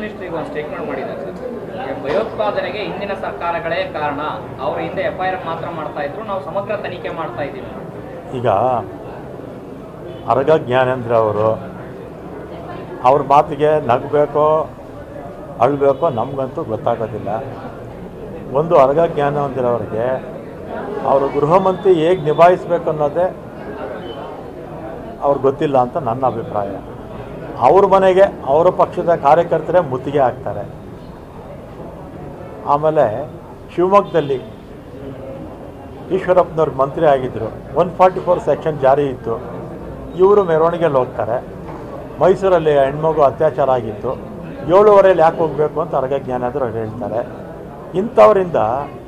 minister ಈಗ ಒಂದು statement ಮಾಡಿದ್ದಾರೆ ಸರ್ ಈ ಭಯೋತ್ಪಾದನೆಗೆ ಹಿಂದಿನ ಸರ್ಕಾರಗಳೇ ಕಾರಣ ಅವ್ರ ಹಿಂದೆ ಎಫ್ ಐ ಆರ್ ಮಾತ್ರ ಮಾಡ್ತಾ ಇದ್ರು ನಾವು ಸಮಗ್ರ ತನಿಖೆ ಮಾಡ್ತಾ ಇದ್ದೀವಿ ಈಗ ಅರಗ ಜ್ಞಾನೇಂದ್ರ ಅವರು ಅವ್ರ ಮಾತಿಗೆ ನಗಬೇಕೋ ಅಳಬೇಕೋ ನಮಗಂತೂ ಗೊತ್ತಾಗೋದಿಲ್ಲ ಒಂದು ಅರಗ ಜ್ಞಾನೇಂದ್ರ ಅವರಿಗೆ ಅವರು ಗೃಹ ಮಂತ್ರಿ ಹೇಗೆ ನಿಭಾಯಿಸ್ಬೇಕು ಅನ್ನೋದೇ ಅವ್ರಿಗೆ ಗೊತ್ತಿಲ್ಲ ಅಂತ ನನ್ನ ಅಭಿಪ್ರಾಯ ಅವ್ರ ಮನೆಗೆ ಅವರ ಪಕ್ಷದ ಕಾರ್ಯಕರ್ತರೇ ಮುತ್ತಿಗೆ ಹಾಕ್ತಾರೆ ಆಮೇಲೆ ಶಿವಮೊಗ್ಗದಲ್ಲಿ ಈಶ್ವರಪ್ಪನವ್ರು ಮಂತ್ರಿ ಆಗಿದ್ದರು ಒನ್ ಫಾರ್ಟಿ ಫೋರ್ ಸೆಕ್ಷನ್ ಜಾರಿ ಇತ್ತು ಇವರು ಮೆರವಣಿಗೆಯಲ್ಲಿ ಹೋಗ್ತಾರೆ ಮೈಸೂರಲ್ಲಿ ಹೆಣ್ಮಗು ಅತ್ಯಾಚಾರ ಆಗಿತ್ತು ಏಳುವರೆಯಲ್ಲಿ ಯಾಕೆ ಹೋಗಬೇಕು ಅಂತ ಅರಗ ಜ್ಞಾನಾದ್ರು ಅವ್ರು ಹೇಳ್ತಾರೆ ಇಂಥವರಿಂದ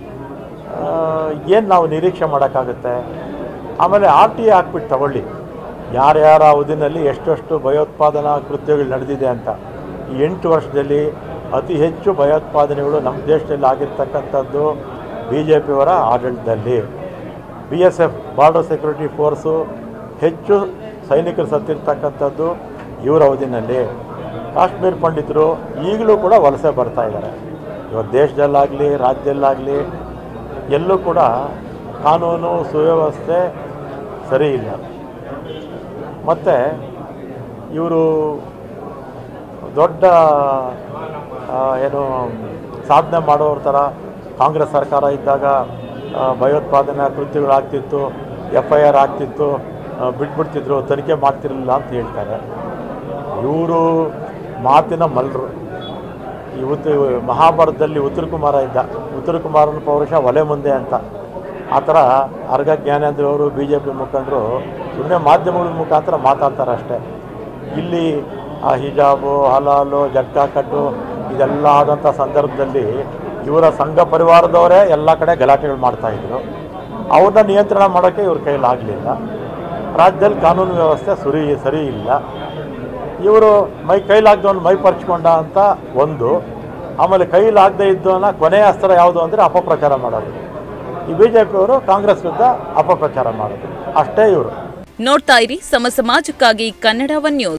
ಏನು ನಾವು ನಿರೀಕ್ಷೆ ಮಾಡೋಕ್ಕಾಗುತ್ತೆ ಆಮೇಲೆ ಆರ್ ಟಿ ಹಾಕ್ಬಿಟ್ಟು ತಗೊಳ್ಳಿ ಯಾರ್ಯಾರ ಅವಧಿನಲ್ಲಿ ಎಷ್ಟೆಷ್ಟು ಭಯೋತ್ಪಾದನಾ ಕೃತ್ಯಗಳು ನಡೆದಿದೆ ಅಂತ ಈ ಎಂಟು ವರ್ಷದಲ್ಲಿ ಅತಿ ಹೆಚ್ಚು ಭಯೋತ್ಪಾದನೆಗಳು ನಮ್ಮ ದೇಶದಲ್ಲಿ ಆಗಿರ್ತಕ್ಕಂಥದ್ದು ಬಿ ಜೆ ಪಿಯವರ ಆಡಳಿತದಲ್ಲಿ B S F border security force ಹೆಚ್ಚು ಸೈನಿಕರು ಸತ್ತಿರ್ತಕ್ಕಂಥದ್ದು ಇವರ ಅವಧಿನಲ್ಲಿ ಕಾಶ್ಮೀರ್ ಪಂಡಿತರು ಈಗಲೂ ಕೂಡ ವಲಸೆ ಬರ್ತಾ ಇದ್ದಾರೆ ಇವತ್ತು ದೇಶದಲ್ಲಾಗಲಿ ರಾಜ್ಯದಲ್ಲಾಗಲಿ ಎಲ್ಲೂ ಕೂಡ ಕಾನೂನು ಸುವ್ಯವಸ್ಥೆ ಸರಿ ಇಲ್ಲ ಮತ್ತು ಇವರು ದೊಡ್ಡ ಆ, ಏನು ಸಾಧನೆ ಮಾಡೋರ ಥರ ಕಾಂಗ್ರೆಸ್ ಸರ್ಕಾರ ಇದ್ದಾಗ ಆ, ಭಯೋತ್ಪಾದನಾ ಕೃತ್ಯಗಳಾಗ್ತಿತ್ತು ಎಫ್ ಐ ಆರ್ ಆಗ್ತಿತ್ತು ಆ, ಬಿಟ್ಬಿಡ್ತಿದ್ರು ತನಿಖೆ ಮಾಡ್ತಿರಲಿಲ್ಲ ಅಂತ ಹೇಳ್ತಾರೆ ಇವರು ಮಾತಿನ ಮಲ್ಲರು ಇವತ್ತು ಮಹಾಭಾರತದಲ್ಲಿ ಉತ್ತರ ಕುಮಾರ ಇದ್ದ ಉತ್ತರ ಕುಮಾರನ ಪೌರುಷ ಒಲೆ ಮುಂದೆ ಅಂತ ಆ ಥರ ಅರ್ಗ ಜ್ಞಾನೇಂದ್ರ ಅವರು ಬಿ ಜೆ ಪಿ ಮುಖಂಡರು ಸುಮ್ಮನೆ ಮಾಧ್ಯಮಗಳ ಮುಖಾಂತರ ಮಾತಾಡ್ತಾರೆ ಅಷ್ಟೇ ಇಲ್ಲಿ ಆ ಹಿಜಾಬು ಹಲಾಲು ಜಟ್ಕಾ ಕಟ್ಟು ಇದೆಲ್ಲ ಆದಂಥ ಸಂದರ್ಭದಲ್ಲಿ ಇವರ ಸಂಘ ಪರಿವಾರದವರೇ ಎಲ್ಲ ಕಡೆ ಗಲಾಟೆಗಳು ಮಾಡ್ತಾಯಿದ್ರು ಅವ್ರನ್ನ ನಿಯಂತ್ರಣ ಮಾಡೋಕ್ಕೆ ಇವ್ರ ಕೈಲಾಗಲಿಲ್ಲ ರಾಜ್ಯದಲ್ಲಿ ಕಾನೂನು ವ್ಯವಸ್ಥೆ ಸುರಿ ಸರಿ ಇಲ್ಲ ಇವರು ಮೈ ಕೈಲಾಗ್ದವನು ಮೈ ಪರ್ಚ್ಕೊಂಡ ಅಂತ ಒಂದು ಆಮೇಲೆ ಕೈಲಾಗದೇ ಇದ್ದವನ ಕೊನೆಯ ಅಸ್ತ್ರ ಯಾವುದು ಅಂದರೆ ಅಪಪ್ರಚಾರ ಮಾಡೋದು ಈ ಬಿ ಜೆ ಪಿಯವರು ಕಾಂಗ್ರೆಸ್ ವಿರುದ್ಧ ಅಪಪ್ರಚಾರ ಮಾಡೋದು ಅಷ್ಟೇ ಇವರು ನೋಡ್ತಾ ಇರಿ ಸಮ ಸಮಾಜಕ್ಕಾಗಿ ಕನ್ನಡ ಒನ್ ನ್ಯೂಸ್